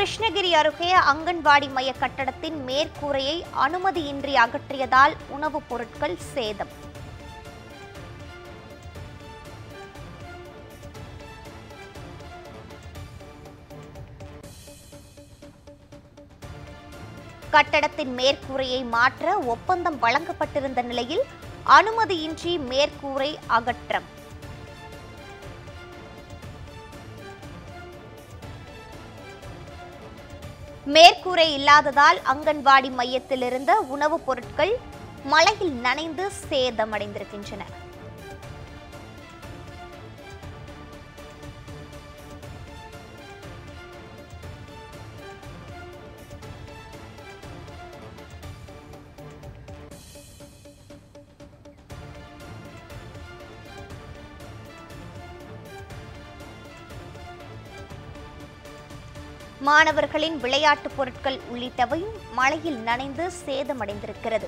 கிருஷ்ணகிரி அருகே அங்கன்வாடி மைய கட்டடத்தின் மேற்கூரையை அனுமதியின்றி அகற்றியதால் உணவுப் பொருட்கள் சேதம் கட்டடத்தின் மேற்கூரையை மாற்ற ஒப்பந்தம் வழங்கப்பட்டிருந்த நிலையில் அனுமதியின்றி மேற்கூரை அகற்றம் மேற்கூரை இல்லாததால் அங்கன்வாடி மையத்தில் இருந்த உணவுப் பொருட்கள் மழையில் நனைந்து சேதமடைந்திருக்கின்றன மாணவர்களின் விளையாட்டுப் பொருட்கள் உள்ளிட்டவையும் மழையில் நனைந்து சேதமடைந்திருக்கிறது